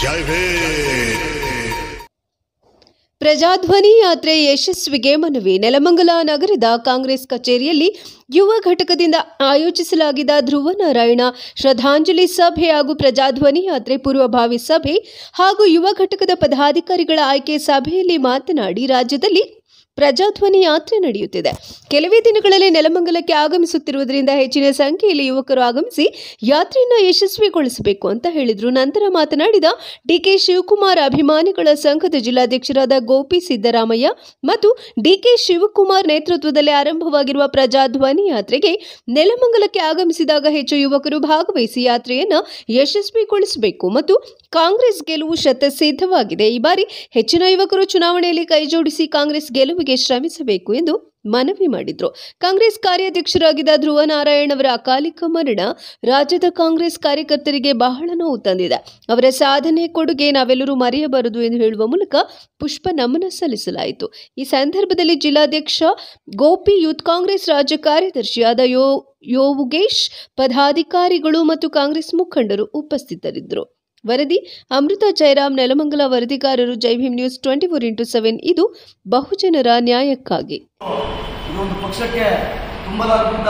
ಜೈ ಭೀಮ್ ಪ್ರಜಾಧ್ವನಿ ಯಾತ್ರೆ ಯಶಸ್ವಿಗೆ ಮನವಿ ನೆಲಮಂಗಲ ನಗರದ ಕಾಂಗ್ರೆಸ್ ಕಚೇರಿಯಲ್ಲಿ ಯುವ ಘಟಕದಿಂದ ಆಯೋಜಿಸಲಾಗಿದ್ದ ಧ್ರುವ ನಾರಾಯಣ ಶ್ರದ್ಧಾಂಜಲಿ ಸಭೆ ಹಾಗೂ ಪ್ರಜಾಧ್ವನಿ ಯಾತ್ರೆ ಪೂರ್ವಭಾವಿ ಸಭೆ ಹಾಗೂ ಯುವ ಘಟಕದ ಪದಾಧಿಕಾರಿಗಳ ಆಯ್ಕೆ ಸಭೆಯಲ್ಲಿ ಮಾತನಾಡಿ ರಾಜ್ಯದಲ್ಲಿ ಪ್ರಜಾಧ್ವನಿ ಯಾತ್ರೆ ನಡೆಯುತ್ತಿದೆ ಕೆಲವೇ ದಿನಗಳಲ್ಲಿ ನೆಲಮಂಗಲಕ್ಕೆ ಆಗಮಿಸುತ್ತಿರುವುದರಿಂದ ಹೆಚ್ಚಿನ ಸಂಖ್ಯೆಯಲ್ಲಿ ಯುವಕರು ಆಗಮಿಸಿ ಯಾತ್ರೆಯನ್ನು ಯಶಸ್ವಿಗೊಳಿಸಬೇಕು ಅಂತ ಹೇಳಿದ್ರು ನಂತರ ಮಾತನಾಡಿದ ಡಿಕೆ ಶಿವಕುಮಾರ್ ಅಭಿಮಾನಿಗಳ ಸಂಘದ ಜಿಲ್ಲಾಧ್ಯಕ್ಷರಾದ ಗೋಪಿ ಸಿದ್ದರಾಮಯ್ಯ ಮತ್ತು ಡಿಕೆ ಶಿವಕುಮಾರ್ ನೇತೃತ್ವದಲ್ಲಿ ಆರಂಭವಾಗಿರುವ ಪ್ರಜಾಧ್ವನಿ ಯಾತ್ರೆಗೆ ನೆಲಮಂಗಲಕ್ಕೆ ಆಗಮಿಸಿದಾಗ ಹೆಚ್ಚು ಯುವಕರು ಭಾಗವಹಿಸಿ ಯಾತ್ರೆಯನ್ನು ಯಶಸ್ವಿಗೊಳಿಸಬೇಕು ಮತ್ತು ಕಾಂಗ್ರೆಸ್ ಗೆಲುವು ಶತಸಿದ್ಧವಾಗಿದೆ ಈ ಬಾರಿ ಹೆಚ್ಚಿನ ಯುವಕರು ಚುನಾವಣೆಯಲ್ಲಿ ಕೈಜೋಡಿಸಿ ಕಾಂಗ್ರೆಸ್ ಗೆಲುವಿಗೆ ಶ್ರಮಿಸಬೇಕು ಎಂದು ಮನವಿ ಮಾಡಿದ್ರು ಕಾಂಗ್ರೆಸ್ ಕಾರ್ಯಾಧ್ಯಕ್ಷರಾಗಿದ್ದ ಧ್ರುವ ನಾರಾಯಣ್ ಅವರ ಅಕಾಲಿಕ ಮರಣ ರಾಜ್ಯದ ಕಾಂಗ್ರೆಸ್ ಕಾರ್ಯಕರ್ತರಿಗೆ ಬಹಳ ನೋವು ತಂದಿದೆ ಅವರ ಸಾಧನೆ ಕೊಡುಗೆ ನಾವೆಲ್ಲರೂ ಮರೆಯಬಾರದು ಎಂದು ಹೇಳುವ ಮೂಲಕ ಪುಷ್ಪ ನಮನ ಸಲ್ಲಿಸಲಾಯಿತು ಈ ಸಂದರ್ಭದಲ್ಲಿ ಜಿಲ್ಲಾಧ್ಯಕ್ಷ ಗೋಪಿ ಯೂತ್ ಕಾಂಗ್ರೆಸ್ ರಾಜ್ಯ ಕಾರ್ಯದರ್ಶಿಯಾದ ಯೋ ಯೋವುಗೇಶ್ ಪದಾಧಿಕಾರಿಗಳು ಮತ್ತು ಕಾಂಗ್ರೆಸ್ ಮುಖಂಡರು ಉಪಸ್ಥಿತರಿದ್ದರು ವರದಿ ಅಮೃತ ಜಯರಾಮ್ ನೆಲಮಂಗಲ ವರದಿಗಾರರು Jai Bhim news twenty four into seven ಇದು ಬಹುಜನರ ನ್ಯಾಯಕ್ಕಾಗಿ ಇದೊಂದು ಪಕ್ಷಕ್ಕೆ ತುಂಬಲಾರದ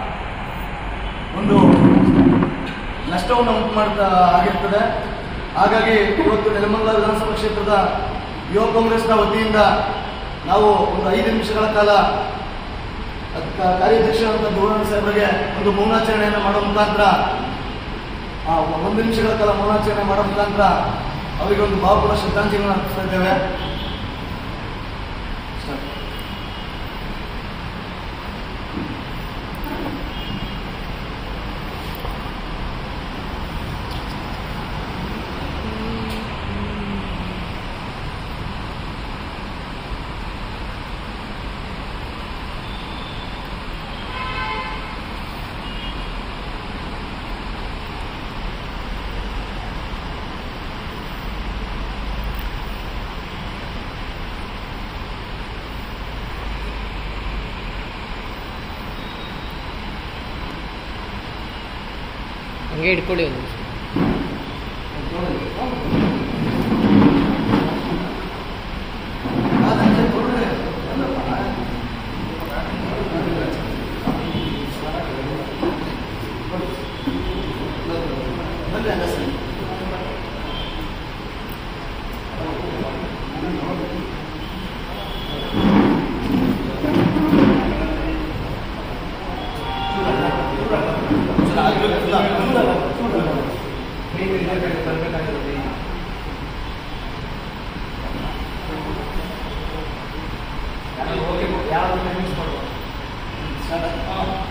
ಒಂದು ನಷ್ಟವನ್ನು ಉಂಟು ಮಾಡ್ತಾ ಆಗಿರ್ತದೆ ಹಾಗಾಗಿ ಇವತ್ತು ನೆಲಮಂಗಲ ವಿಧಾನಸಭಾ ಕ್ಷೇತ್ರದ ಯುವ ಕಾಂಗ್ರೆಸ್ನ ವತಿಯಿಂದ ನಾವು ಒಂದು ಐದು ನಿಮಿಷಗಳ ಕಾಲ ಅದಕ್ಕೆ ಕಾರ್ಯಾಧ್ಯಕ್ಷರಾದಂಥ ಧೋರಣ್ ಸಾಹೇಬರಿಗೆ ಒಂದು ಮೌನಾಚರಣೆಯನ್ನು ಮಾಡೋ ಮುಖಾಂತರ ಆ, ಒಂದು ನಿಮಿಷಗಳ ಕಾಲ ಮೌನಾಚರಣೆ ಮಾಡೋ ಮುಖಾಂತರ ಅವರಿಗೆ ಒಂದು ಭಾವಪೂರ್ಣ ಶ್ರದ್ಧಾಂಜಲಿಗಳನ್ನು ಅರ್ಪಿಸ್ತಾ ಇದ್ದೇವೆ Start. ಹಂಗೆ ಇಟ್ಕೊಳ್ಳಿ ಒಂದು ನಿಮಿಷ ಯಾರಾದ್ರೂ